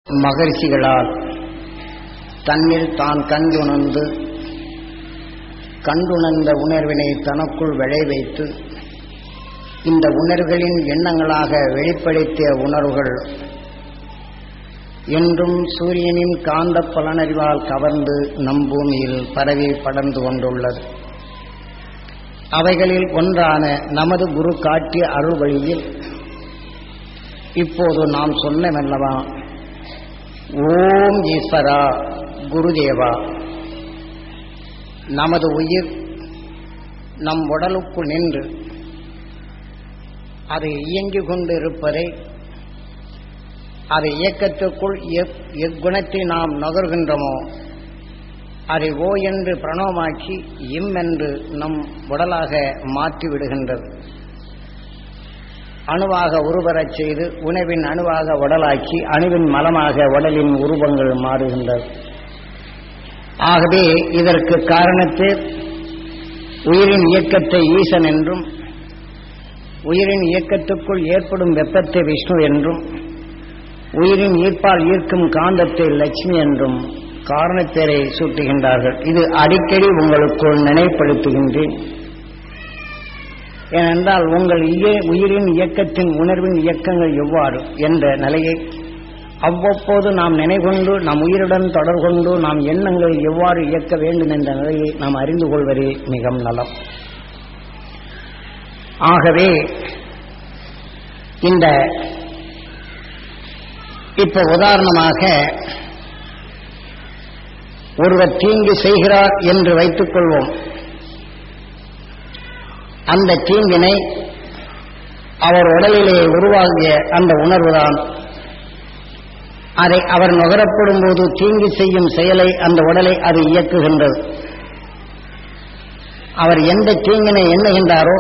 மகரிஷிகளால் தன்னில் தான் கண்டுணர்ந்து கண்டுணர்ந்த உணர்வினை தனக்குள் விளைவைத்து இந்த உணர்வுகளின் எண்ணங்களாக வெளிப்படுத்திய உணர்வுகள் என்றும் சூரியனின் காந்த பலனறிவால் கவர்ந்து நம் பூமியில் பரவி படர்ந்து கொண்டுள்ளது அவைகளில் ஒன்றான நமது குரு காட்டிய அருள் வழியில் இப்போது நாம் சொன்னவல்லவா ஓம் ஈஸ்வரா குருதேவா நமது உயிர் நம் உடலுக்குள் நின்று அது இயங்கிக் கொண்டு இருப்பதை அது இயக்கத்துக்குள் எக்குணத்தை நாம் நகர்கின்றோமோ அதை ஓ என்று பிரணவமாக்கி இம் என்று நம் உடலாக மாற்றி விடுகின்றது அணுவாக உருவரச் செய்து உணவின் அணுவாக உடலாக்கி அணுவின் மலமாக உடலின் உருவங்கள் மாறுகின்றது ஆகவே இதற்கு காரணத்தை உயிரின் இயக்கத்தை ஈசன் என்றும் உயிரின் இயக்கத்துக்குள் ஏற்படும் வெப்பத்தை விஷ்ணு என்றும் உயிரின் ஈர்ப்பால் ஈர்க்கும் காந்தத்தை லட்சுமி என்றும் காரணப்பேரை சூட்டுகின்றார்கள் இது அடிக்கடி உங்களுக்குள் நினைப்படுத்துகின்றேன் ஏனென்றால் உங்கள் உயிரின் இயக்கத்தின் உணர்வின் இயக்கங்கள் எவ்வாறு என்ற நிலையை அவ்வப்போது நாம் நினைகொண்டு நம் உயிருடன் தொடர்பு கொண்டு நாம் எண்ணங்களை எவ்வாறு இயக்க வேண்டும் என்ற நிலையை நாம் அறிந்து கொள்வதே மிக நலம் ஆகவே இந்த இப்ப உதாரணமாக ஒருவர் தீங்கு செய்கிறார் என்று வைத்துக் கொள்வோம் அந்த தீங்கினை அவர் உடலிலே உருவாகிய அந்த உணர்வுதான் அதை அவர் நுகரப்படும் போது தீங்கு செய்யும் செயலை அந்த உடலை அது இயக்குகின்றது அவர் எந்த தீங்கினை எண்ணுகின்றாரோ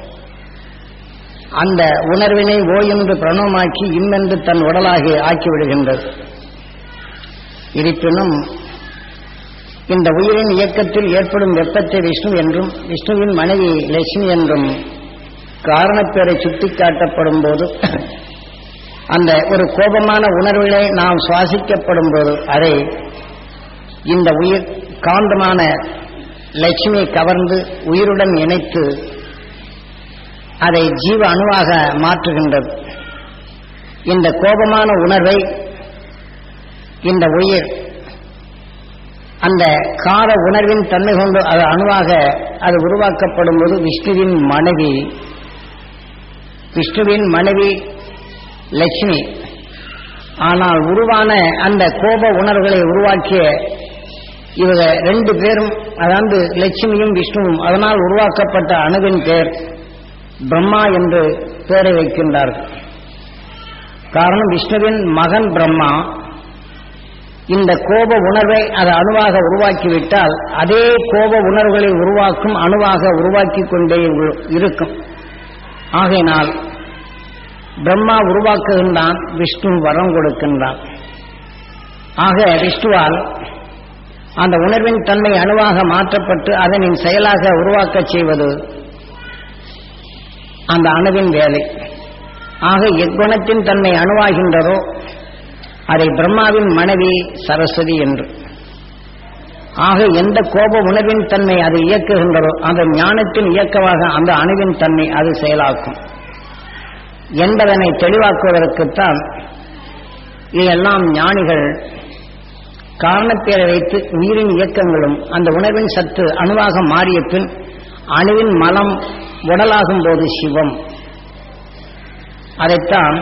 அந்த உணர்வினை ஓ என்று பிரணவமாக்கி இம்மென்று தன் உடலாகி ஆக்கிவிடுகின்றது இருப்பினும் இந்த உயிரின் இயக்கத்தில் ஏற்படும் வெப்பத்தை விஷ்ணு என்றும் விஷ்ணுவின் மனைவி லட்சுமி என்றும் காரணப்பேரை சுட்டிக்காட்டப்படும் போது அந்த ஒரு கோபமான உணர்வுகளை நாம் சுவாசிக்கப்படும் போது அதை இந்த உயிர் காந்தமான லட்சுமியை கவர்ந்து உயிருடன் இணைத்து அதை ஜீவ அணுவாக மாற்றுகின்றது இந்த கோபமான உணர்வை இந்த உயிர் அந்த கார உணர்வின் தன்மை கொண்டு அது அணுவாக அது உருவாக்கப்படும் போது விஷ்ணுவின் மனைவி விஷ்ணுவின் மனைவி லட்சுமி ஆனால் உருவான அந்த கோப உணர்வுகளை உருவாக்கிய இவங்க ரெண்டு பேரும் அதாவது லட்சுமியும் விஷ்ணுவும் அதனால் உருவாக்கப்பட்ட அணுவின் பெயர் பிரம்மா என்று பெயரை வைக்கின்றார்கள் காரணம் விஷ்ணுவின் மகன் பிரம்மா இந்த கோப உணர்வை அது அணுவாக உருவாக்கிவிட்டால் அதே கோப உணர்வுகளை உருவாக்கும் அணுவாக உருவாக்கி கொண்டே இருக்கும் ஆகையினால் பிரம்மா உருவாக்குகின்றான் விஷ்ணு வரம் கொடுக்கின்றான் ஆக விஷ்ணுவால் அந்த உணர்வின் தன்மை அணுவாக மாற்றப்பட்டு அதனின் செயலாக உருவாக்கச் செய்வது அந்த அணுவின் வேலை ஆக எக்குணத்தின் தன்மை அணுவாகின்றதோ அதை பிரம்மாவின் மனைவி சரஸ்வதி என்று ஆக எந்த கோப உணர்வின் தன்மை அது இயக்குகின்றதோ அந்த ஞானத்தின் இயக்கமாக அந்த அணுவின் தன்மை அது செயலாக்கும் என்பதனை தெளிவாக்குவதற்குத்தான் இதெல்லாம் ஞானிகள் காரணப்பேரை வைத்து உயிரின் இயக்கங்களும் அந்த உணர்வின் சத்து அணுவாக மாறிய பின் அணுவின் மலம் உடலாகும் போது சிவம் அதைத்தான்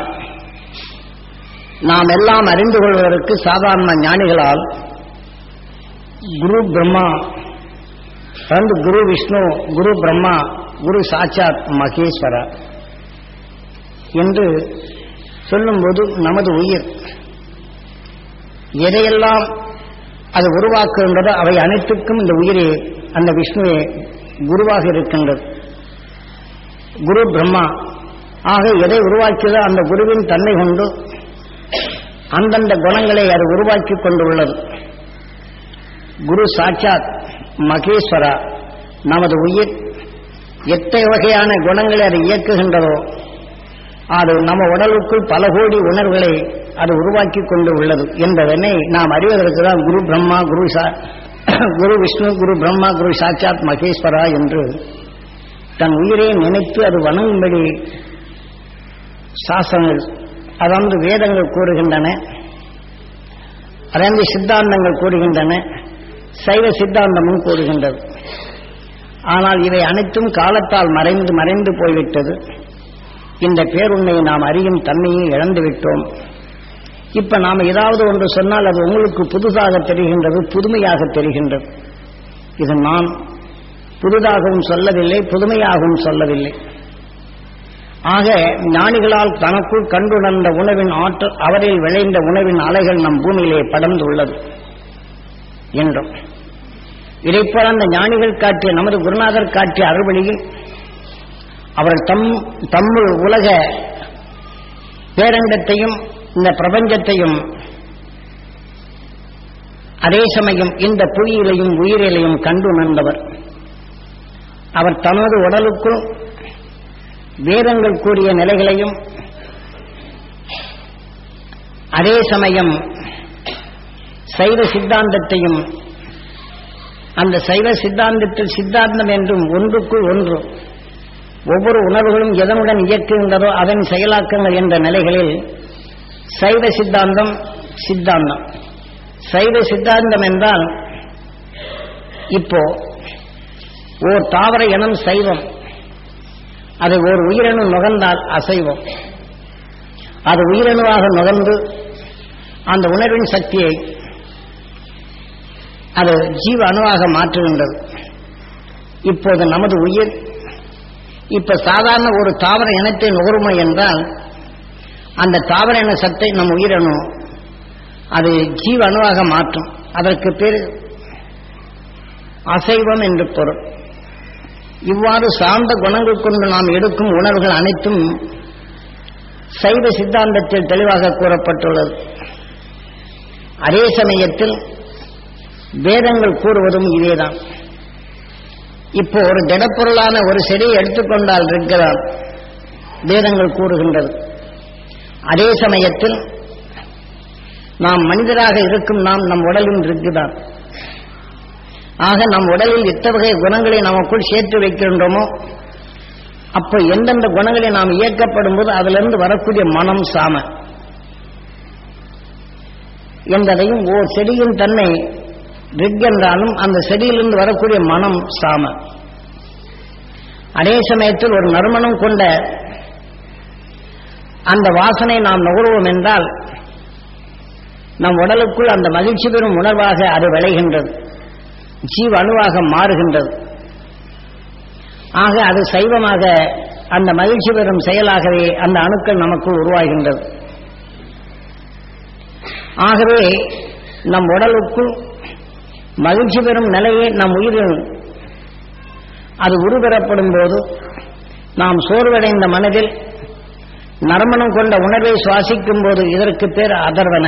நாம் எல்லாம் அறிந்து கொள்வதற்கு சாதாரண ஞானிகளால் குரு பிரம்மா வந்து குரு விஷ்ணு குரு பிரம்மா குரு சாட்சாத் மகேஸ்வரா என்று சொல்லும்போது நமது உயிர் எதையெல்லாம் அது உருவாக்குகின்றதோ அவை அனைத்துக்கும் இந்த உயிரே அந்த விஷ்ணுவே குருவாக இருக்கின்றது குரு பிரம்மா ஆக எதை உருவாக்கியதோ அந்த குருவின் தன்மை கொண்டு அந்தந்த குணங்களை அது உருவாக்கி கொண்டுள்ளது குரு சாட்சாத் மகேஸ்வரா நமது உயிர் எத்தனை வகையான குணங்களை அது இயக்குகின்றதோ அது நம்ம உடலுக்குள் பல கோடி உணர்வுகளை அது உருவாக்கி கொண்டு உள்ளது என்பதனை நாம் அறிவதற்கு தான் குரு பிரம்மா குரு சா குரு விஷ்ணு குரு பிரம்மா குரு சாட்சாத் மகேஸ்வரா என்று தன் உயிரை நினைத்து அது வணங்கும்படி சாசனங்கள் அதாவது வேதங்கள் கூறுகின்றன அதாவது சித்தாந்தங்கள் கூறுகின்றன சைவ சித்தாந்தமும் கூறுகின்றது ஆனால் இவை அனைத்தும் காலத்தால் மறைந்து மறைந்து போய்விட்டது இந்த பேருண்மையை நாம் அறியும் தன்மையை இழந்து விட்டோம் இப்ப நாம் ஏதாவது ஒன்று சொன்னால் அது உங்களுக்கு புதுதாக தெரிகின்றது புதுமையாக தெரிகின்றது இது நான் புதுதாகவும் சொல்லவில்லை புதுமையாகவும் சொல்லவில்லை ஆக ஞானிகளால் தனக்குள் கண்டுணர்ந்த உணவின் ஆற்றல் அவரில் விளைந்த உணவின் அலைகள் நம் பூமியிலே படர்ந்துள்ளது என்றும் இதைப்போல அந்த ஞானிகள் காட்டிய நமது குருநாதர் காட்டிய அறுவழியில் அவர்கள் தம் தம்முள் உலக பேரண்டத்தையும் இந்த பிரபஞ்சத்தையும் அதே சமயம் இந்த புவியிலையும் உயிரிலையும் கண்டு உணர்ந்தவர் அவர் தனது உடலுக்குள் வேதங்கள் கூறிய நிலைகளையும் அதே சமயம் சைவ சித்தாந்தத்தையும் அந்த சைவ சித்தாந்தத்தில் சித்தாந்தம் என்றும் ஒன்றுக்குள் ஒன்று ஒவ்வொரு உணர்வுகளும் எதனுடன் இயக்குகின்றதோ அதன் செயலாக்கங்கள் என்ற நிலைகளில் சைவ சித்தாந்தம் சித்தாந்தம் சைவ சித்தாந்தம் என்றால் இப்போ ஓர் தாவர இனம் சைவம் அதை ஒரு உயிரணு நுகர்ந்தால் அசைவம் அது உயிரணுவாக நுகர்ந்து அந்த உணர்வின் சக்தியை அது ஜீவ அணுவாக மாற்றுகின்றது இப்போது நமது உயிர் இப்ப சாதாரண ஒரு தாவர இனத்தை நுகருமை என்றால் அந்த தாவர இன சத்தை நம் உயிரணு அது ஜீவ அணுவாக மாற்றும் அதற்கு பேர் அசைவம் என்று பொருள் இவ்வாறு சார்ந்த குணங்கள் கொண்டு நாம் எடுக்கும் உணர்வுகள் அனைத்தும் சைவ சித்தாந்தத்தில் தெளிவாக கூறப்பட்டுள்ளது அதே சமயத்தில் வேதங்கள் கூறுவதும் இதேதான் இப்போ ஒரு திடப்பொருளான ஒரு செடியை எடுத்துக்கொண்டால் இருக்கிறார் வேதங்கள் கூறுகின்றது அதே சமயத்தில் நாம் மனிதராக இருக்கும் நாம் நம் உடலில் இருக்குதான் ஆக நம் உடலில் இத்தகைய குணங்களை நமக்குள் சேர்த்து வைக்கின்றோமோ அப்போ எந்தெந்த குணங்களை நாம் இயக்கப்படும் போது அதிலிருந்து வரக்கூடிய மனம் சாம என்பதையும் ஓர் செடியின் தன்மை ரிக் என்றாலும் அந்த செடியிலிருந்து வரக்கூடிய மனம் சாம அதே சமயத்தில் ஒரு நறுமணம் கொண்ட அந்த வாசனை நாம் நுகர்வோம் என்றால் நம் உடலுக்குள் அந்த மகிழ்ச்சி பெறும் உணர்வாக அது விளைகின்றது ஜீவ அணுவாக மாறுகின்றது ஆக அது சைவமாக அந்த மகிழ்ச்சி பெறும் செயலாகவே அந்த அணுக்கள் நமக்குள் உருவாகின்றது ஆகவே நம் உடலுக்குள் மகிழ்ச்சி பெறும் நிலையை நம் உயிரில் அது உருபெறப்படும் போது நாம் சோர்வடைந்த மனதில் நறுமணம் கொண்ட உணர்வை சுவாசிக்கும் போது இதற்கு பேர் அதர்வன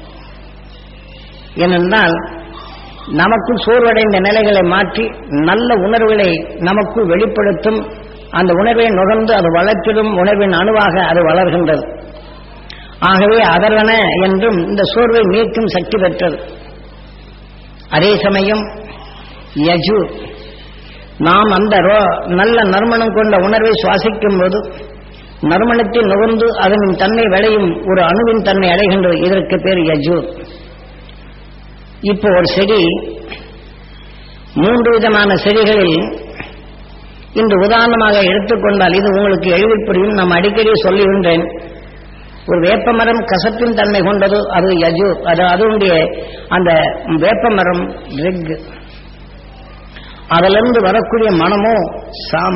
ஏனென்றால் நமக்குள் சோர்வடைந்த நிலைகளை மாற்றி நல்ல உணர்வுகளை நமக்குள் வெளிப்படுத்தும் அந்த உணர்வை நுகர்ந்து அது வளர்த்திடும் உணர்வின் அணுவாக அது வளர்கின்றது ஆகவே அதர்வன என்றும் இந்த சோர்வை நீக்கும் சக்தி பெற்றது அதே சமயம் யஜு நாம் அந்த ரோ- நல்ல நறுமணம் கொண்ட உணர்வை சுவாசிக்கும் போது நறுமணத்தை நுகர்ந்து அதனின் தன்மை விளையும் ஒரு அணுவின் தன்மை அடைகின்றது இதற்கு பேர் யஜு இப்போ ஒரு செடி மூன்று விதமான செடிகளில் இன்று உதாரணமாக எடுத்துக்கொண்டால் இது உங்களுக்கு எழுதிப்படியும் நாம் அடிக்கடி சொல்லுகின்றேன் ஒரு வேப்பமரம் கசப்பின் தன்மை கொண்டது அது யஜு அது அதனுடைய அந்த வேப்பமரம் ரிக் அதிலிருந்து வரக்கூடிய மனமோ சாம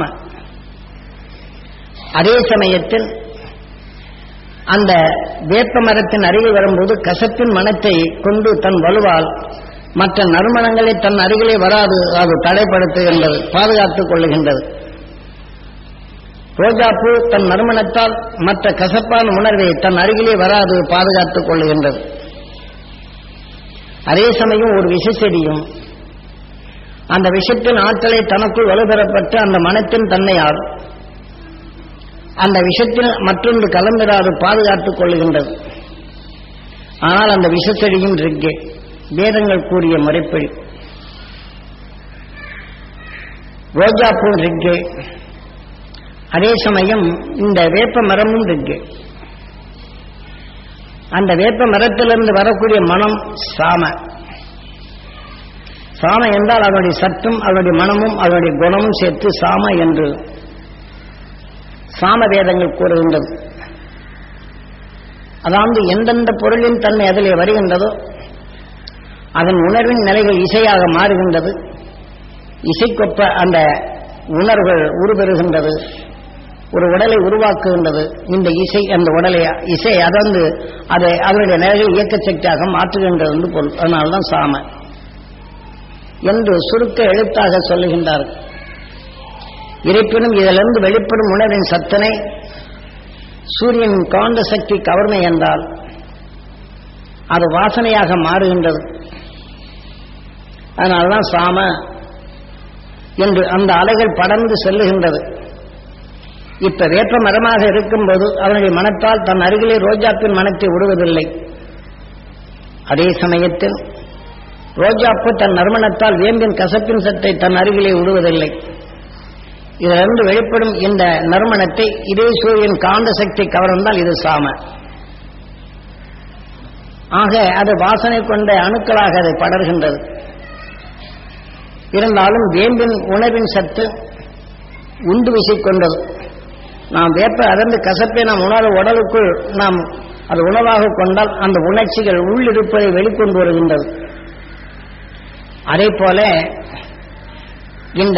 அதே சமயத்தில் அந்த வேப்ப மரத்தின் அருகில் வரும்போது கசப்பின் மனத்தை கொண்டு தன் வலுவால் மற்ற நறுமணங்களை தன் அருகிலே வராது அது தடைப்படுத்துகின்றது பாதுகாத்துக் கொள்ளுகின்றது ரோஜாப்பூ தன் நறுமணத்தால் மற்ற கசப்பான உணர்வை தன் அருகிலே வராது பாதுகாத்துக் கொள்ளுகின்றது அதே சமயம் ஒரு விஷ செடியும் அந்த விஷத்தின் ஆற்றலை தனக்குள் வலுப்பெறப்பட்டு அந்த மனத்தின் தன்மையால் அந்த விஷத்தில் மற்றொன்று கலந்திராது பாதுகாத்துக் கொள்ளுகின்றது ஆனால் அந்த விஷத்தடியும் ரிக்கே வேதங்கள் கூறிய முறைப்படி ரோஜாப்பூ ரிக்கே அதே சமயம் இந்த வேப்ப மரமும் ரிக்கே அந்த வேப்ப மரத்திலிருந்து வரக்கூடிய மனம் சாம சாம என்றால் அதனுடைய சத்தும் அதனுடைய மனமும் அதனுடைய குணமும் சேர்த்து சாம என்று சாம வேதங்கள் கூறுகின்றது அதாவது எந்தெந்த பொருளின் தன்மை அதிலே வருகின்றதோ அதன் உணர்வின் நிலைகள் இசையாக மாறுகின்றது இசைக்கொப்ப அந்த உணர்வுகள் உருபெறுகின்றது ஒரு உடலை உருவாக்குகின்றது இந்த இசை அந்த உடலை இசை அதந்து அதை அதனுடைய நிலைகள் இயக்க சக்தியாக மாற்றுகின்றது என்று பொருள் அதனால்தான் சாம என்று சுருக்க எழுத்தாக சொல்லுகின்றார்கள் இருப்பினும் இதிலிருந்து வெளிப்படும் உணர்வின் சத்தனை சூரியனின் காந்த சக்தி கவர்மை என்றால் அது வாசனையாக மாறுகின்றது அதனால்தான் சாம என்று அந்த அலைகள் படர்ந்து செல்லுகின்றது இப்ப வேப்ப மரமாக இருக்கும்போது அதனுடைய மனத்தால் தன் அருகிலே ரோஜாப்பின் மனத்தை விடுவதில்லை அதே சமயத்தில் ரோஜாப்பு தன் நறுமணத்தால் வேம்பின் கசப்பின் சத்தை தன் அருகிலே விடுவதில்லை இதிலிருந்து வெளிப்படும் இந்த நறுமணத்தை இதே சூரியன் காந்த சக்தி கவர்ந்தால் இது சாம ஆக அது வாசனை கொண்ட அணுக்களாக அது படர்கின்றது இருந்தாலும் வேம்பின் உணவின் சத்து உண்டு விசை கொண்டது நாம் வேப்ப அதந்து கசப்பை நாம் உணர உடலுக்குள் நாம் அது உணவாக கொண்டால் அந்த உணர்ச்சிகள் உள்ளிருப்பதை வெளிக்கொண்டு வருகின்றது அதே போல இந்த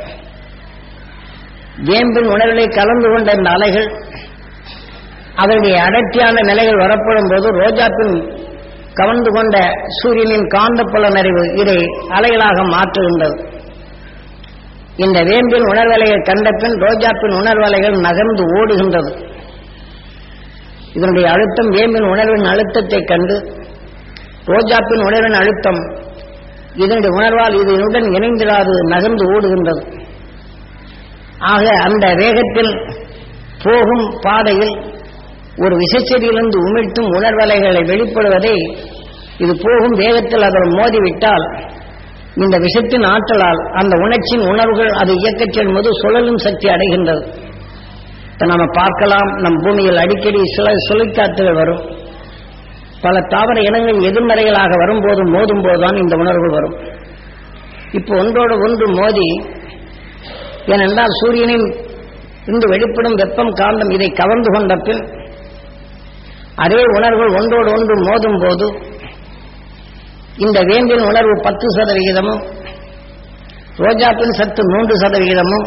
வேம்பின் உணர்வை கலந்து கொண்ட இந்த அலைகள் அதனுடைய அடர்த்தியான நிலைகள் வரப்படும் போது ரோஜாப்பின் கவர்ந்து கொண்ட சூரியனின் காந்தப்புல நிறைவு இதை அலைகளாக மாற்றுகின்றது இந்த வேம்பின் உணர்வலைகள் கண்ட பின் ரோஜாப்பின் உணர்வலைகள் நகர்ந்து ஓடுகின்றது இதனுடைய அழுத்தம் வேம்பின் உணர்வின் அழுத்தத்தை கண்டு ரோஜாப்பின் உணர்வின் அழுத்தம் இதனுடைய உணர்வால் இதனுடன் இணைந்திராது நகர்ந்து ஓடுகின்றது ஆக அந்த வேகத்தில் போகும் பாதையில் ஒரு விசைச்செடியிலிருந்து உமிழ்த்தும் உணர்வலைகளை வெளிப்படுவதை இது போகும் வேகத்தில் அதில் மோதிவிட்டால் இந்த விஷத்தின் ஆற்றலால் அந்த உணர்ச்சியின் உணர்வுகள் அது இயக்கச் செல்லும்போது சுழலும் சக்தி அடைகின்றது இப்ப நாம பார்க்கலாம் நம் பூமியில் அடிக்கடி சில சுழிக்காற்றுகள் வரும் பல தாவர இனங்கள் எதிர்மறைகளாக வரும்போது மோதும் போதுதான் இந்த உணர்வு வரும் இப்போ ஒன்றோடு ஒன்று மோதி ஏனென்றால் சூரியனின் இன்று வெளிப்படும் வெப்பம் காந்தம் இதை கவர்ந்து கொண்ட பின் அதே உணர்வுகள் ஒன்றோடு ஒன்று மோதும் போது இந்த வேம்பின் உணர்வு பத்து சதவிகிதமும் ரோஜாப்பின் சத்து மூன்று சதவிகிதமும்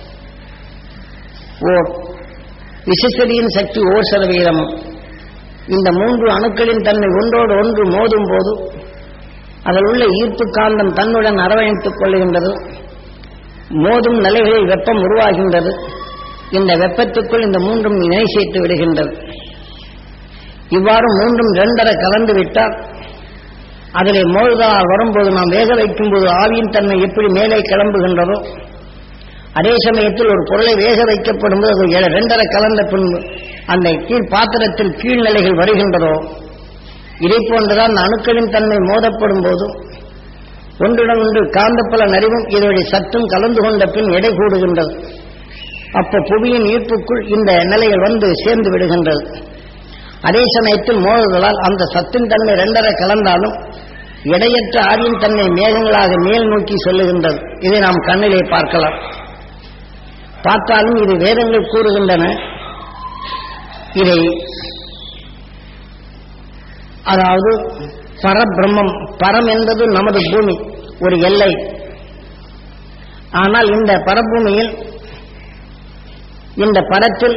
ஓர் விசிசரியின் சக்தி ஓர் சதவிகிதமும் இந்த மூன்று அணுக்களின் தன்மை ஒன்றோடு ஒன்று மோதும் போது அதில் உள்ள ஈர்ப்பு காந்தம் தன்னுடன் அரவணைத்துக் கொள்ளுகின்றது மோதும் நிலைகளில் வெப்பம் உருவாகின்றது இந்த வெப்பத்துக்குள் இந்த மூன்றும் இணை சேர்த்து விடுகின்றது இவ்வாறு மூன்றும் இரண்டரை கலந்து விட்டால் அதிலே மோதுதலால் வரும்போது நாம் வேக வைக்கும்போது ஆவியின் தன்மை எப்படி மேலே கிளம்புகின்றதோ அதே சமயத்தில் ஒரு பொருளை வேக வைக்கப்படும் போது அது இரண்டரை கலந்த பின்பு அந்த கீழ் பாத்திரத்தில் கீழ்நிலைகள் வருகின்றதோ இதை போன்றுதான் அந்த அணுக்களின் தன்மை மோதப்படும் போதும் ஒன்றுடன் ஒன்று காந்தப்பல நறிவும் இதனுடைய சற்றும் கலந்து கொண்ட பின் எடை கூடுகின்றது அப்போ புவியின் ஈர்ப்புக்குள் இந்த நிலைகள் வந்து சேர்ந்து விடுகின்றது அதே சமயத்தில் மோதுதலால் அந்த சத்தின் தன்மை இரண்டரை கலந்தாலும் எடையற்ற ஆரியின் தன்மை மேகங்களாக மேல் நோக்கி சொல்லுகின்றது இதை நாம் கண்ணிலே பார்க்கலாம் பார்த்தாலும் இது வேதங்கள் கூறுகின்றன இதை அதாவது பரபிரம்மம் பரம் என்பது நமது பூமி ஒரு எல்லை ஆனால் இந்த பரபூமியில் இந்த பரத்தில்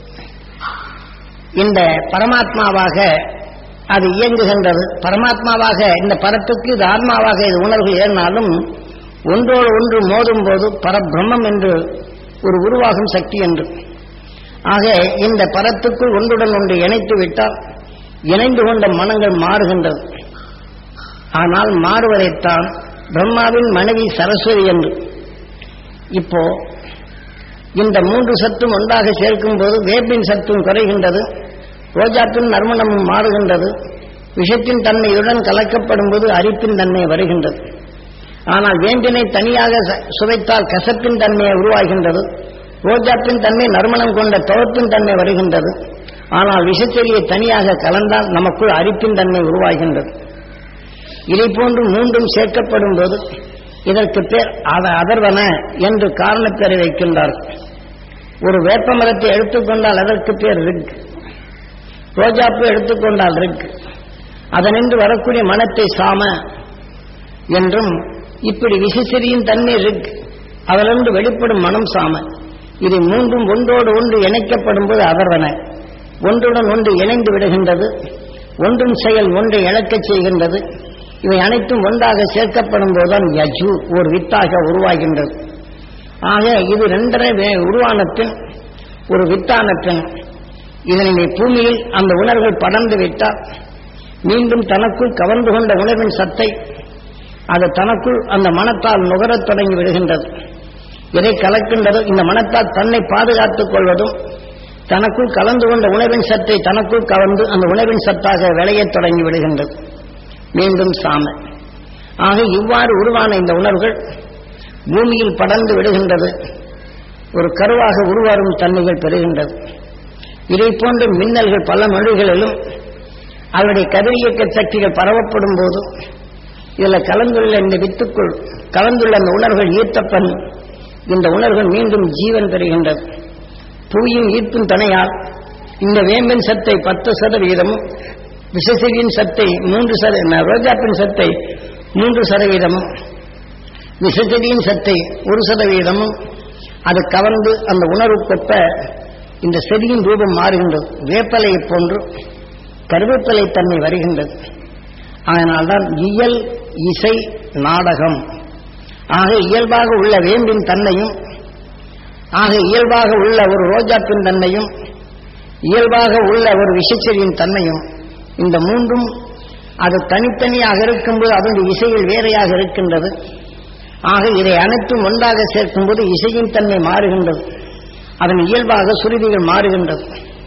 இந்த பரமாத்மாவாக அது இயங்குகின்றது பரமாத்மாவாக இந்த பரத்துக்கு இது ஆத்மாவாக இது உணர்வு ஏறினாலும் ஒன்றோடு ஒன்று மோதும் போது பரபிரம்மம் என்று ஒரு உருவாகும் சக்தி என்று ஆக இந்த பரத்துக்குள் ஒன்றுடன் ஒன்று இணைத்து விட்டால் இணைந்து கொண்ட மனங்கள் மாறுகின்றது ஆனால் மாறுவதைத்தான் பிரம்மாவின் மனைவி சரஸ்வதி என்று இப்போ இந்த மூன்று சத்தும் ஒன்றாக சேர்க்கும் போது வேப்பின் சத்தும் குறைகின்றது ரோஜாப்பின் நறுமணமும் மாறுகின்றது விஷத்தின் தன்மையுடன் கலக்கப்படும் போது அரிப்பின் தன்மை வருகின்றது ஆனால் வேம்பினை தனியாக ச- சுவைத்தால் கசப்பின் தன்மையை உருவாகின்றது ரோஜாப்பின் தன்மை நறுமணம் கொண்ட துவப்பின் தன்மை வருகின்றது ஆனால் விஷச்செடியை தனியாக கலந்தால் நமக்குள் அரிப்பின் தன்மை உருவாகின்றது இதை போன்று மூன்றும் சேர்க்கப்படும் போது இதற்கு பேர் அத- அதர்வன என்று காரணப்பேரை வைக்கின்றார்கள் ஒரு வேப்ப மரத்தை எடுத்துக்கொண்டால் அதற்கு பேர் ரிக் ரோஜாப்பூ எடுத்துக்கொண்டால் ரிக் அதனின்று வரக்கூடிய மனத்தை சாம என்றும் இப்படி விசிசிரியின் தன்மை ரிக் அதிலிருந்து வெளிப்படும் மனம் சாம இது மூன்றும் ஒன்றோடு ஒன்று இணைக்கப்படும் போது அதர்வன ஒன்றுடன் ஒன்று இணைந்து விடுகின்றது ஒன்றின் செயல் ஒன்றை இழக்கச் செய்கின்றது இவை அனைத்தும் ஒன்றாக சேர்க்கப்படும் போதுதான் யஜு ஒரு வித்தாக உருவாகின்றது ஆக இது ரெண்டரை வே- உருவான பின் ஒரு வித்தான பின் இதனை பூமியில் அந்த உணர்வுகள் படர்ந்து விட்டால் மீண்டும் தனக்குள் கவர்ந்து கொண்ட உணர்வின் சத்தை அது தனக்குள் அந்த மனத்தால் நுகரத் தொடங்கி விடுகின்றது எதை கலக்கின்றதோ இந்த மனத்தால் தன்னை பாதுகாத்துக் கொள்வதும் தனக்குள் கலந்து கொண்ட உணர்வின் சத்தை தனக்குள் கவர்ந்து அந்த உணர்வின் சத்தாக விளையத் தொடங்கி விடுகின்றது மீண்டும் சாம ஆக இவ்வாறு உருவான இந்த உணர்வுகள் பூமியில் படர்ந்து விடுகின்றது ஒரு கருவாக உருவாரும் தன்மைகள் பெறுகின்றது இதை போன்ற மின்னல்கள் பல மொழிகளிலும் அவருடைய கதிரியக்க சக்திகள் பரவப்படும் போது இதில் கலந்துள்ள இந்த வித்துக்குள் கலந்துள்ள அந்த உணர்வுகள் ஈர்த்தப்பன் இந்த உணர்வுகள் மீண்டும் ஜீவன் பெறுகின்றது புவியின் ஈர்ப்பின் துணையால் இந்த வேம்பின் சத்தை பத்து சதவீதமும் விஷசெடியின் சத்தை மூன்று சத ரோஜாப்பின் சத்தை மூன்று சதவீதமும் விஷச்செடியின் சத்தை ஒரு சதவீதமும் அது கவர்ந்து அந்த உணர்வுக்கொப்ப இந்த செடியின் ரூபம் மாறுகின்றது வேப்பலையைப் போன்று கருவேப்பிலை தன்மை வருகின்றது அதனால்தான் இயல் இசை நாடகம் ஆக இயல்பாக உள்ள வேம்பின் தன்மையும் ஆக இயல்பாக உள்ள ஒரு ரோஜாப்பின் தன்மையும் இயல்பாக உள்ள ஒரு விஷச்செடியின் தன்மையும் இந்த மூன்றும் அது தனித்தனியாக இருக்கும்போது அதனுடைய இசைகள் வேறையாக இருக்கின்றது ஆக இதை அனைத்தும் ஒன்றாக சேர்க்கும்போது இசையின் தன்மை மாறுகின்றது அதன் இயல்பாக சுருதிகள் மாறுகின்றது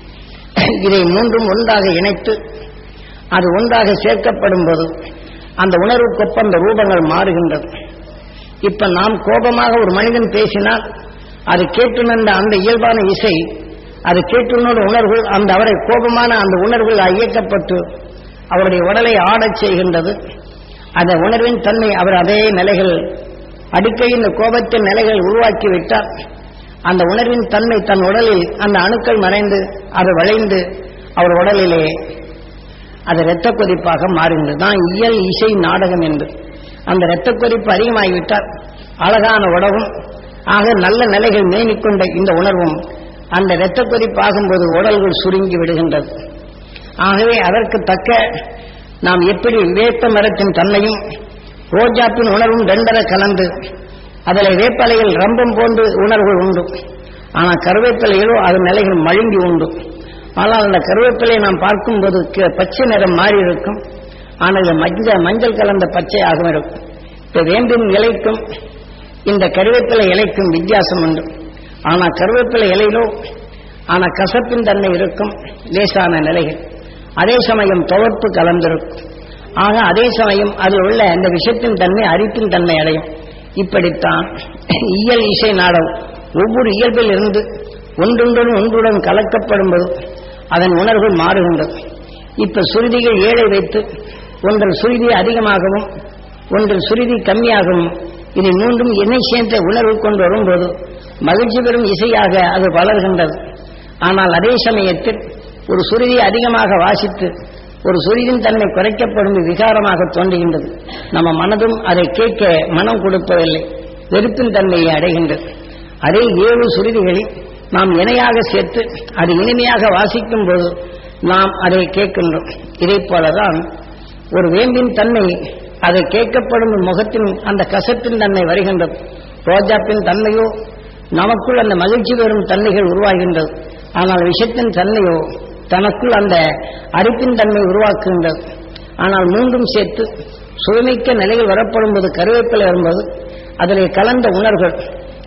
இதை மூன்றும் ஒன்றாக இணைத்து அது ஒன்றாக சேர்க்கப்படும் போது அந்த உணர்வுக்கொப்ப அந்த ரூபங்கள் மாறுகின்றது இப்ப நாம் கோபமாக ஒரு மனிதன் பேசினால் அது கேட்டுணர்ந்த அந்த இயல்பான இசை அது கேட்டுணர்ந்த உணர்வுகள் அந்த அவரை கோபமான அந்த உணர்வுகள் இயக்கப்பட்டு அவருடைய உடலை ஆடச் செய்கின்றது அந்த உணர்வின் தன்மை அவர் அதே நிலைகள் அடிக்கடி இந்த கோபத்தின் நிலைகள் உருவாக்கிவிட்டால் அந்த உணர்வின் தன்மை தன் உடலில் அந்த அணுக்கள் மறைந்து அது வளைந்து அவர் உடலிலே அது இரத்த கொதிப்பாக மாறுகின்றது தான் இயல் இசை நாடகம் என்று அந்த இரத்த கொதிப்பு அதிகமாகிவிட்டால் அழகான உடவும் ஆக நல்ல நிலைகள் மேனிக்கொண்ட இந்த உணர்வும் அந்த இரத்த கொதிப்பு ஆகும்போது உடல்கள் சுருங்கி விடுகின்றது ஆகவே அதற்கு தக்க நாம் எப்படி வேப்ப மரத்தின் தன்மையும் ரோஜாப்பின் உணர்வும் ரெண்டரை கலந்து அதில் வேப்பலையில் ரம்பம் போன்று உணர்வுகள் உண்டு ஆனால் கருவேப்பிலையிலோ அது நிலைகள் மழுங்கி உண்டு ஆனால் அந்த கருவேப்பிலையை நாம் பார்க்கும்போது கீழே பச்சை நிறம் மாறி இருக்கும் ஆனால் இது மஞ்சள் மஞ்சள் கலந்த பச்சையாகவும் இருக்கும் இப்போ வேம்பின் இலைக்கும் இந்த கருவேப்பிலை இலைக்கும் வித்தியாசம் உண்டு ஆனால் கருவேப்பிலை இலையிலோ ஆனால் கசப்பின் தன்மை இருக்கும் லேசான நிலைகள் அதே சமயம் துவர்ப்பு கலந்திருக்கும் ஆக அதே சமயம் அதில் உள்ள அந்த விஷத்தின் தன்மை அரிப்பின் தன்மை அடையும் இப்படித்தான் இயல் இசை நாடகம் ஒவ்வொரு இயல்பில் இருந்து ஒன்றொன்றுடன் ஒன்றுடன் கலக்கப்படும்போது அதன் உணர்வுகள் மாறுகின்றது இப்ப சுருதிகள் ஏழை வைத்து ஒன்றில் சுருதி அதிகமாகவும் ஒன்றில் சுருதி கம்மியாகவும் இதை மூன்றும் இணை சேர்ந்த உணர்வு கொண்டு வரும்போது மகிழ்ச்சி பெறும் இசையாக அது வளர்கின்றது ஆனால் அதே சமயத்தில் ஒரு சுருதி அதிகமாக வாசித்து ஒரு சுருதின் தன்மை குறைக்கப்படும் விகாரமாக தோன்றுகின்றது நம்ம மனதும் அதை கேட்க மனம் கொடுப்பதில்லை வெறுப்பின் தன்மையை அடைகின்றது அதே ஏழு சுருதிகளில் நாம் இணையாக சேர்த்து அது இனிமையாக வாசிக்கும் போது நாம் அதை கேட்கின்றோம் இதை போலதான் ஒரு வேம்பின் தன்மை அது கேட்கப்படும் முகத்தின் அந்த கசப்பின் தன்மை வருகின்றது ரோஜாப்பின் தன்மையோ நமக்குள் அந்த மகிழ்ச்சி பெறும் தன்மைகள் உருவாகின்றது ஆனால் விஷத்தின் தன்மையோ தனக்குள் அந்த அரிப்பின் தன்மை உருவாக்குகின்றது ஆனால் மூன்றும் சேர்த்து சுவைமிக்க நிலையில் வரப்படும் போது கருவேப்பிலை வரும்போது அதில் கலந்த உணர்வுகள்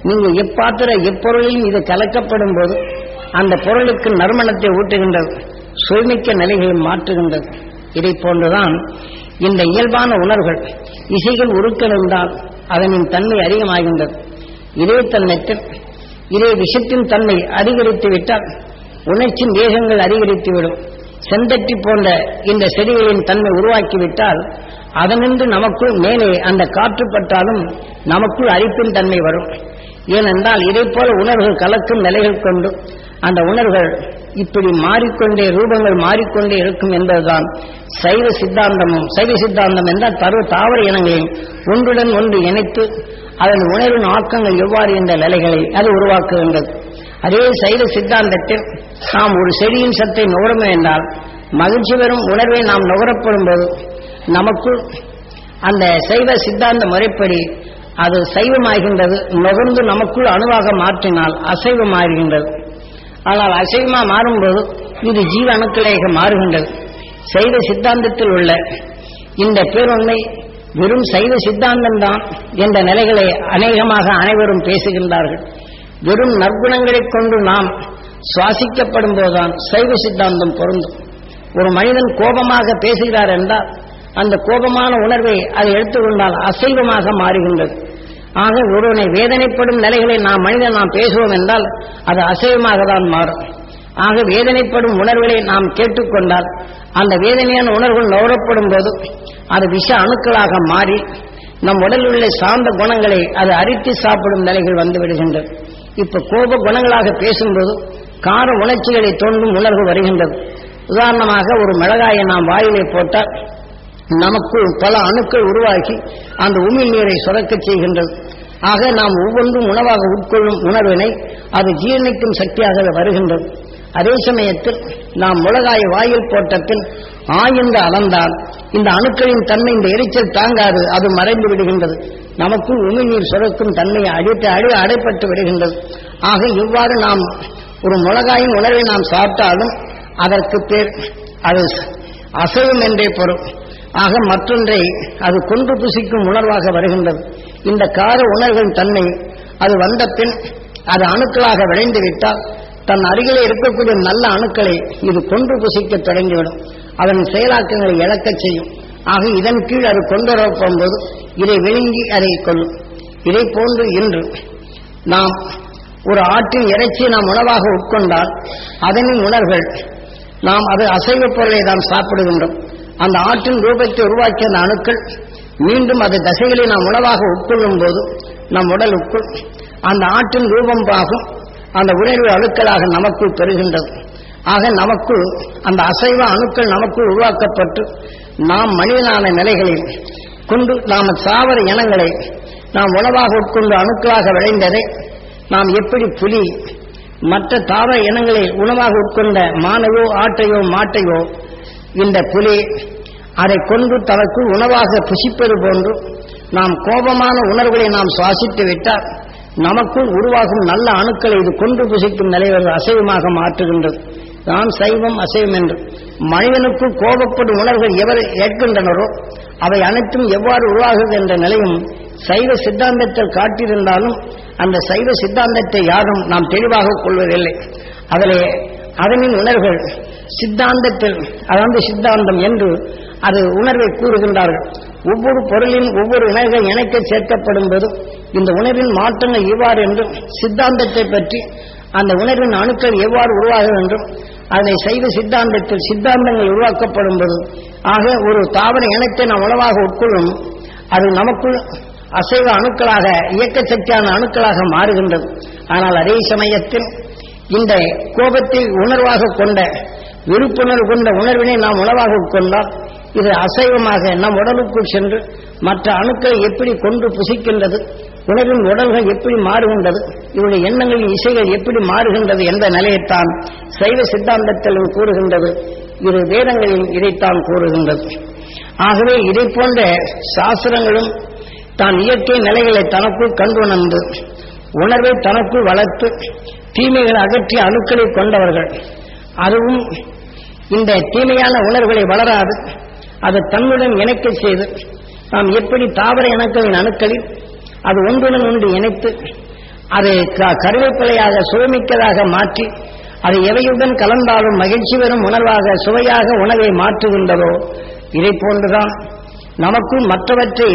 நீங்க எப்பாத்திர எப்பொருளிலும் இது கலக்கப்படும் போது அந்த பொருளுக்கு நறுமணத்தை ஊட்டுகின்றது சுயமிக்க நிலைகளை மாற்றுகின்றது இதை போன்றுதான் இந்த இயல்பான உணர்வுகள் இசைகள் உருக்கெழுந்தால் அதனின் தன்மை அதிகமாகின்றது இதே தன்மைத்தில் இதே விஷத்தின் தன்மை அதிகரித்து விட்டால் உணர்ச்சியின் வேகங்கள் அதிகரித்துவிடும் செந்தட்டி போன்ற இந்த செடிகளின் தன்மை உருவாக்கிவிட்டால் அதனின்று நமக்குள் மேலே அந்த காற்று பட்டாலும் நமக்குள் அரிப்பின் தன்மை வரும் ஏனென்றால் இதை போல உணர்வுகள் கலக்கும் நிலைகள் கொண்டு அந்த உணர்வுகள் இப்படி மாறிக்கொண்டே ரூபங்கள் மாறிக்கொண்டே இருக்கும் என்பதுதான் சைவ சித்தாந்தமும் சைவ சித்தாந்தம் என்றால் பருவ தாவர இனங்களையும் ஒன்றுடன் ஒன்று இணைத்து அதன் உணர்வின் ஆக்கங்கள் எவ்வாறு என்ற நிலைகளை அது உருவாக்குகின்றது அதே சைவ சித்தாந்தத்தில் நாம் ஒரு செடியின் சத்தை நுகரும் என்றால் மகிழ்ச்சி பெறும் உணர்வை நாம் நுகரப்படும் போது நமக்குள் அந்த சைவ சித்தாந்த முறைப்படி அது சைவமாகின்றது நுகர்ந்து நமக்குள் அணுவாக மாற்றினால் அசைவமாகின்றது ஆனால் அசைவமா மாறும்போது இது ஜீவ அணுக்களாக மாறுகின்றது சைவ சித்தாந்தத்தில் உள்ள இந்த பேருண்மை வெறும் சைவ சித்தாந்தம்தான் என்ற நிலைகளை அநேகமாக அனைவரும் பேசுகின்றார்கள் வெறும் நற்குணங்களைக் கொண்டு நாம் சுவாசிக்கப்படும் போதுதான் சைவ சித்தாந்தம் பொருந்தும் ஒரு மனிதன் கோபமாக பேசுகிறார் என்றால் அந்த கோபமான உணர்வை அதை எடுத்துக்கொண்டால் அசைவமாக மாறுகின்றது ஆக ஒருவனை வேதனைப்படும் நிலைகளை நாம் மனிதன் நாம் பேசுவோம் என்றால் அது அசைவமாக தான் மாறும் ஆக வேதனைப்படும் உணர்வுகளை நாம் கேட்டுக்கொண்டால் அந்த வேதனையான உணர்வுகள் நுகரப்படும் போது அது விஷ அணுக்களாக மாறி நம் உடலில் உள்ள சார்ந்த குணங்களை அது அரித்து சாப்பிடும் நிலைகள் வந்து விடுகின்றது இப்ப கோப குணங்களாக பேசும்போது கார உணர்ச்சிகளை தோன்றும் உணர்வு வருகின்றது உதாரணமாக ஒரு மிளகாயை நாம் வாயிலே போட்டால் நமக்குள் பல அணுக்கள் உருவாக்கி அந்த உமிழ் நீரை சுரக்கச் செய்கின்றது ஆக நாம் ஒவ்வொன்றும் உணவாக உட்கொள்ளும் உணர்வினை அது ஜீரணிக்கும் சக்தியாக அது வருகின்றது அதே சமயத்தில் நாம் மிளகாயை வாயில் போட்ட பின் ஆய்ந்து அளந்தால் இந்த அணுக்களின் தன்மை இந்த எரிச்சல் தாங்காது அது மறைந்து விடுகின்றது நமக்குள் உமிழ்நீர் சுரக்கும் தன்மையை அடித்து அடி அடைப்பட்டு விடுகின்றது ஆக இவ்வாறு நாம் ஒரு மிளகாயின் உணர்வை நாம் சாப்பிட்டாலும் அதற்கு பேர் அது அசைவம் என்றே பொருள் ஆக மற்றொன்றை அது கொன்று புசிக்கும் உணர்வாக வருகின்றது இந்த கார உணர்வின் தன்மை அது வந்த பின் அது அணுக்களாக விளைந்து விட்டால் தன் அருகிலே இருக்கக்கூடிய நல்ல அணுக்களை இது கொன்று புசிக்க தொடங்கிவிடும் அதன் செயலாக்கங்களை இழக்கச் செய்யும் ஆக இதன் கீழ் அது கொண்டு வரப்போகும்போது இதை விழுங்கி அதை கொள்ளும் இதை போன்று இன்று நாம் ஒரு ஆட்டின் இறைச்சியை நாம் உணவாக உட்கொண்டால் அதனின் உணர்வுகள் நாம் அது அசைவ பொருளை நாம் சாப்பிடுகின்றோம் அந்த ஆட்டின் ரூபத்தை உருவாக்கிய அந்த அணுக்கள் மீண்டும் அது தசைகளை நாம் உணவாக உட்கொள்ளும் போது நம் உடலுக்குள் அந்த ஆட்டின் ரூபம் ஆகும் அந்த உணர்வு அணுக்களாக நமக்குள் பெறுகின்றது ஆக நமக்குள் அந்த அசைவ அணுக்கள் நமக்குள் உருவாக்கப்பட்டு நாம் மனிதனான நிலைகளில் கொண்டு நாம் சாவர இனங்களை நாம் உணவாக உட்கொண்டு அணுக்களாக விளைந்ததை நாம் எப்படி புலி மற்ற தாவர இனங்களை உணவாக உட்கொண்ட மானையோ ஆட்டையோ மாட்டையோ இந்த புலி அதை கொண்டு தனக்கு உணவாக புசிப்பது போன்று நாம் கோபமான உணர்வுகளை நாம் சுவாசித்து விட்டால் நமக்குள் உருவாகும் நல்ல அணுக்களை இது கொண்டு புசிக்கும் நிலையில் அசைவமாக மாற்றுகின்றது தான் சைவம் அசைவம் என்று மனிதனுக்குள் கோபப்படும் உணர்வுகள் எவர் ஏற்கின்றனரோ அவை அனைத்தும் எவ்வாறு உருவாகுது என்ற நிலையும் சைவ சித்தாந்தத்தில் காட்டியிருந்தாலும் அந்த சைவ சித்தாந்தத்தை யாரும் நாம் தெளிவாக கொள்வதில்லை அதிலே அதனின் உணர்வுகள் சித்தாந்தத்தில் அதாவது சித்தாந்தம் என்று அது உணர்வை கூறுகின்றார்கள் ஒவ்வொரு பொருளின் ஒவ்வொரு உணர்வுகள் இணைக்க சேர்க்கப்படும் போது இந்த உணர்வின் மாற்றங்கள் எவ்வாறு என்றும் சித்தாந்தத்தை பற்றி அந்த உணர்வின் அணுக்கள் எவ்வாறு உருவாகும் என்றும் அதனை சைவ சித்தாந்தத்தில் சித்தாந்தங்கள் உருவாக்கப்படும் போது ஆக ஒரு தாவர இனத்தை நாம் உணவாக உட்கொள்ளும் அது நமக்குள் அசைவ அணுக்களாக இயக்க சக்தியான அணுக்களாக மாறுகின்றது ஆனால் அதே சமயத்தில் இந்த கோபத்தை உணர்வாக கொண்ட விருப்புணர்வு கொண்ட உணர்வினை நாம் உணவாக உட்கொண்டால் இது அசைவமாக நம் உடலுக்குள் சென்று மற்ற அணுக்களை எப்படி கொண்டு புசிக்கின்றது உணர்வின் உடல்கள் எப்படி மாறுகின்றது இவருடைய எண்ணங்களின் இசைகள் எப்படி மாறுகின்றது என்ற நிலையைத்தான் சைவ சித்தாந்தத்தில் கூறுகின்றது இரு வேதங்களில் இதைத்தான் கூறுகின்றது ஆகவே இதை போன்ற சாஸ்திரங்களும் தான் இயற்கை நிலைகளை தனக்குள் கண்டுணர்ந்து உணர்வை தனக்குள் வளர்த்து தீமைகளை அகற்றிய அணுக்களை கொண்டவர்கள் அதுவும் இந்த தீமையான உணர்வுகளை வளராது அதை தன்னுடன் இணைக்க செய்து நாம் எப்படி தாவர இனக்களின் அணுக்களில் அது ஒன்றுடன் ஒன்று இணைத்து அது க- கருவேப்பிலையாக சுவைமிக்கதாக மாற்றி அது எவையுடன் கலந்தாலும் மகிழ்ச்சி பெறும் உணர்வாக சுவையாக உணவை மாற்றுகின்றதோ இதை போன்றுதான் நமக்கும் மற்றவற்றை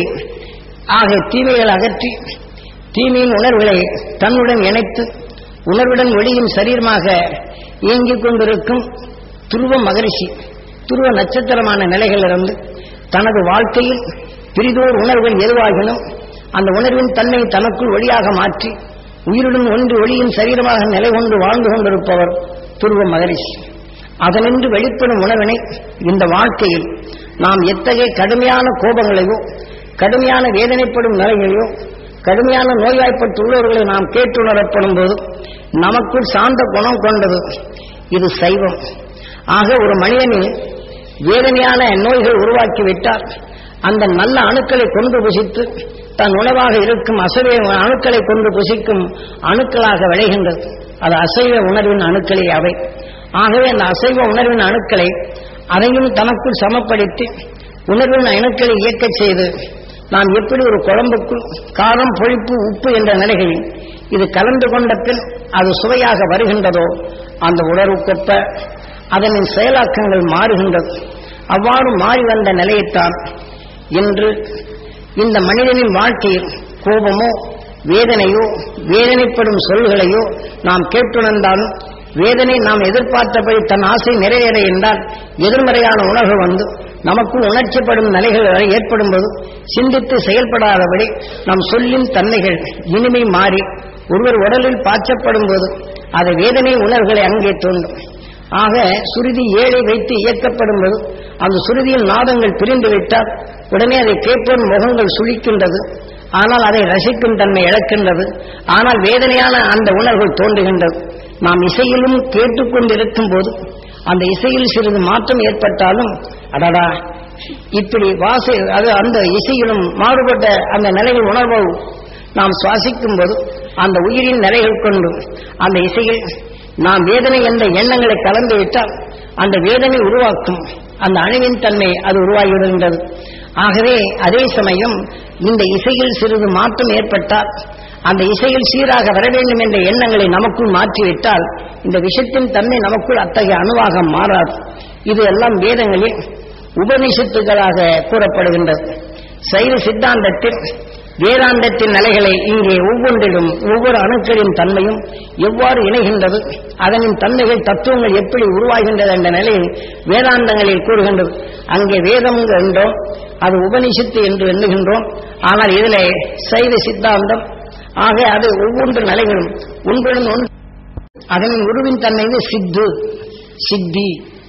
ஆக தீமைகள் அகற்றி தீமையின் உணர்வுகளை தன்னுடன் இணைத்து உணர்வுடன் ஒளியும் சரீரமாக இயங்கிக் கொண்டிருக்கும் துருவ மகரிஷி துருவ நட்சத்திரமான நிலைகளிலிருந்து தனது வாழ்க்கையில் பிரிதோர் உணர்வுகள் எதுவாகினும் அந்த உணர்வின் தன்மை தனக்குள் ஒளியாக மாற்றி உயிருடன் ஒன்று ஒளியின் சரீரமாக நிலை கொண்டு வாழ்ந்து கொண்டிருப்பவர் துருவ மகரிஷி அதனின்று வெளிப்படும் உணர்வினை இந்த வாழ்க்கையில் நாம் எத்தகைய கடுமையான கோபங்களையோ கடுமையான வேதனைப்படும் நிலைகளையோ கடுமையான நோய்வாய்ப்பட்டுள்ளவர்களை நாம் கேட்டுணரப்படும் போது நமக்குள் சார்ந்த குணம் கொண்டது இது சைவம் ஆக ஒரு மனிதனில் வேதனையான நோய்கள் உருவாக்கிவிட்டால் அந்த நல்ல அணுக்களை கொண்டு புசித்து தன் உணவாக இருக்கும் அசைவ அணுக்களை கொண்டு புசிக்கும் அணுக்களாக விளைகின்றது அது அசைவ உணர்வின் அணுக்களே அவை ஆகவே அந்த அசைவ உணர்வின் அணுக்களை அதையும் தனக்குள் சமப்படுத்தி உணர்வின் அணுக்களை இயக்கச் செய்து நாம் எப்படி ஒரு குழம்புக்குள் காரம் பொழிப்பு உப்பு என்ற நிலைகளில் இது கலந்து கொண்ட பின் அது சுவையாக வருகின்றதோ அந்த உணர்வுக்கொப்ப அதனின் செயலாக்கங்கள் மாறுகின்றது அவ்வாறு மாறி வந்த நிலையைத்தான் இன்று இந்த மனிதனின் வாழ்க்கையில் கோபமோ வேதனையோ வேதனைப்படும் சொல்களையோ நாம் கேட்டுணர்ந்தாலும் வேதனை நாம் எதிர்பார்த்தபடி தன் ஆசை நிறைவேற என்றால் எதிர்மறையான உணர்வு வந்து நமக்கும் உணர்ச்சிப்படும் நிலைகள் ஏற்படும் போது சிந்தித்து செயல்படாதபடி நம் சொல்லின் தன்மைகள் இனிமை மாறி ஒருவர் உடலில் பாய்ச்சப்படும் போது அது வேதனை உணர்வுகளை அங்கே தோன்றும் ஆக சுருதி ஏழை வைத்து இயக்கப்படும் போது அந்த சுருதியின் நாதங்கள் பிரிந்து விட்டால் உடனே அதை கேட்போர் முகங்கள் சுழிக்கின்றது ஆனால் அதை ரசிக்கும் தன்மை இழக்கின்றது ஆனால் வேதனையான அந்த உணர்வுகள் தோன்றுகின்றது நாம் இசையிலும் கேட்டுக்கொண்டிருக்கும் போது அந்த இசையில் சிறிது மாற்றம் ஏற்பட்டாலும் அடடா இப்படி வாசை அது அந்த இசையிலும் மாறுபட்ட அந்த நிலைகள் உணர்வு நாம் சுவாசிக்கும் போது அந்த உயிரின் நிலைகள் கொண்டு அந்த இசையில் நாம் வேதனை என்ற எண்ணங்களை கலந்து விட்டால் அந்த வேதனை உருவாக்கும் அந்த அணுவின் தன்மை அது உருவாகிவிடுகின்றது ஆகவே அதே சமயம் இந்த இசையில் சிறிது மாற்றம் ஏற்பட்டால் அந்த இசையில் சீராக வர வேண்டும் என்ற எண்ணங்களை நமக்குள் மாற்றிவிட்டால் இந்த விஷத்தின் தன்மை நமக்குள் அத்தகைய அணுவாக மாறாது இது எல்லாம் வேதங்களில் உபனிஷத்துகளாக கூறப்படுகின்றது சைவ சித்தாந்தத்தில் வேதாந்தத்தின் நிலைகளை இங்கே ஒவ்வொன்றிலும் ஒவ்வொரு அணுக்களின் தன்மையும் எவ்வாறு இணைகின்றது அதனின் தன்மைகள் தத்துவங்கள் எப்படி உருவாகின்றது என்ற நிலையை வேதாந்தங்களில் கூறுகின்றது அங்கே வேதம் என்றோம் அது உபனிஷத்து என்று எண்ணுகின்றோம் ஆனால் இதிலே சைவ சித்தாந்தம் ஆக அது ஒவ்வொன்று நிலைகளும் ஒன்றுடன் ஒன்று அதனின் உருவின் தன்மை வந்து சித்து சித்தி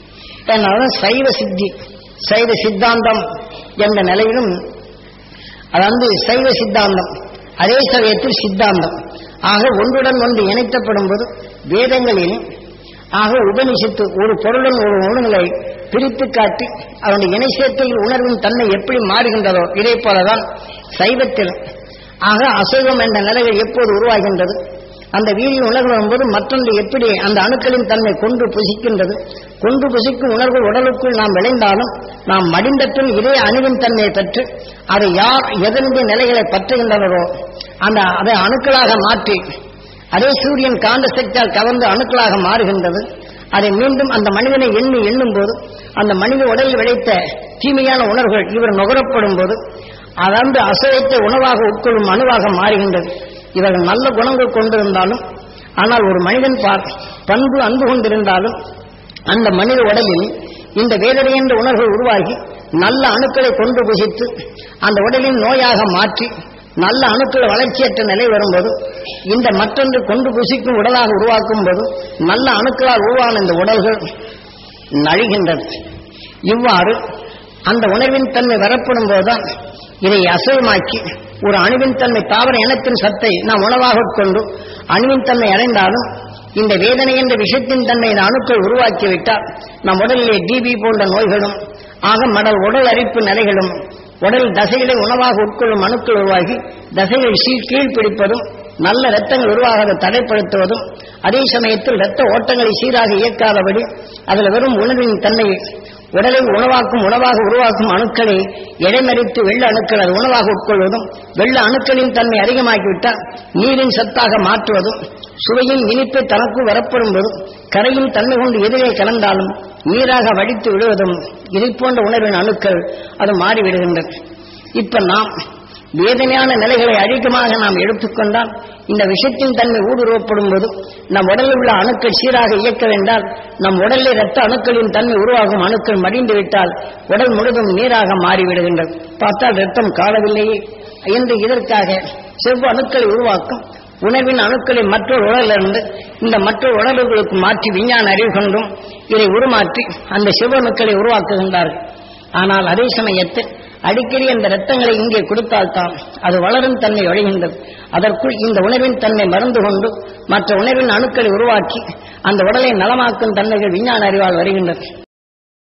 அதனால சைவ சித்தி சைவ சித்தாந்தம் என்ற நிலையிலும் அது வந்து சைவ சித்தாந்தம் அதே சமயத்தில் சித்தாந்தம் ஆக ஒன்றுடன் ஒன்று இணைக்கப்படும் போது வேதங்களில் ஆக உபனிஷத்து ஒரு பொருளுடன் ஒரு உணர்வுகளை பிரித்து காட்டி அதனுடைய இணை சேர்க்கையில் உணர்வின் தன்மை எப்படி மாறுகின்றதோ இதே போலதான் சைவத்தில் ஆக அசைவம் என்ற நிலைகள் எப்போது உருவாகின்றது அந்த வீரிய உணர்வு வரும்போது மற்றொன்று எப்படி அந்த அணுக்களின் தன்மை கொண்டு புசிக்கின்றது கொண்டு புசிக்கும் உணர்வு உடலுக்குள் நாம் விளைந்தாலும் நாம் மடிந்த பின் இதே அணுவின் தன்மையை பெற்று அதை யார் எதனுடைய நிலைகளை பற்றுகின்றனரோ அந்த அதை அணுக்களாக மாற்றி அதே சூரியன் காந்த சக்தியால் கவர்ந்து அணுக்களாக மாறுகின்றது அதை மீண்டும் அந்த மனிதனை எண்ணி எண்ணும் போது அந்த மனித உடலில் விளைத்த தீமையான உணர்வுகள் இவர் நுகரப்படும் போது அதன்று அசைவத்தை உணவாக உட்கொள்ளும் அணுவாக மாறுகின்றது இவர்கள் நல்ல குணங்கள் கொண்டிருந்தாலும் ஆனால் ஒரு மனிதன் பார் பண்பு அன்பு கொண்டிருந்தாலும் அந்த மனித உடலில் இந்த வேதனை என்ற உணர்வு உருவாகி நல்ல அணுக்களை கொண்டு புசித்து அந்த உடலின் நோயாக மாற்றி நல்ல அணுக்கள் வளர்ச்சியற்ற நிலை வரும்போது இந்த மற்றொன்று கொண்டு புசிக்கும் உடலாக உருவாக்கும் போது நல்ல அணுக்களால் உருவான இந்த உடல்கள் நழிகின்றது இவ்வாறு அந்த உணர்வின் தன்மை வரப்படும் போதுதான் இதை அசைவமாக்கி ஒரு அணுவின் தன்மை தாவர இனத்தின் சத்தை நாம் உணவாக கொண்டு அணுவின் தன்மை அடைந்தாலும் இந்த வேதனை என்ற விஷத்தின் தன்மை இந்த அணுக்கள் உருவாக்கிவிட்டால் நம் உடலிலே டிபி போன்ற நோய்களும் ஆக மடல் உடல் அரிப்பு நிலைகளும் உடல் தசைகளை உணவாக உட்கொள்ளும் அணுக்கள் உருவாகி தசைகள் சீ கீழ் பிடிப்பதும் நல்ல இரத்தங்கள் உருவாக தடைப்படுத்துவதும் அதே சமயத்தில் இரத்த ஓட்டங்களை சீராக இயக்காதபடி அதில் வெறும் உணர்வின் தன்மையை உடலை உணவாக்கும் உணவாக உருவாக்கும் அணுக்களை இடைமறித்து வெள்ள அணுக்கள் அது உணவாக உட்கொள்வதும் வெள்ள அணுக்களின் தன்மை அதிகமாகிவிட்டால் நீரின் சத்தாக மாற்றுவதும் சுவையின் இனிப்பை தனக்கு வரப்படும் போதும் கரையின் தன்மை கொண்டு எதிரே கலந்தாலும் நீராக வடித்து விடுவதும் இதை போன்ற உணர்வின் அணுக்கள் அது மாறிவிடுகின்றன இப்ப நாம் வேதனையான நிலைகளை அதிகமாக நாம் எடுத்துக்கொண்டால் இந்த விஷத்தின் தன்மை ஊடுருவப்படும் போது நம் உடலில் உள்ள அணுக்கள் சீராக இயக்க வேண்டால் நம் உடலில் இரத்த அணுக்களின் தன்மை உருவாகும் அணுக்கள் மடிந்து விட்டால் உடல் முழுதும் நீராக மாறிவிடுகின்றது பார்த்தால் ரத்தம் காணவில்லையே என்று இதற்காக செவ்வ அணுக்களை உருவாக்கும் உணவின் அணுக்களை மற்றொரு உடலிலிருந்து இந்த மற்றொரு உடல்களுக்கு மாற்றி விஞ்ஞான அறிவு கொண்டும் இதை உருமாற்றி அந்த செவ்வணுக்களை உருவாக்குகின்றார்கள் ஆனால் அதே சமயத்தில் அடிக்கடி அந்த ரத்தங்களை இங்கே கொடுத்தால்தான் அது வளரும் தன்மை ஒழிகின்றது அதற்குள் இந்த உணவின் தன்மை மறந்து கொண்டு மற்ற உணவின் அணுக்களை உருவாக்கி அந்த உடலை நலமாக்கும் தன்மைகள் விஞ்ஞான அறிவால் வருகின்றது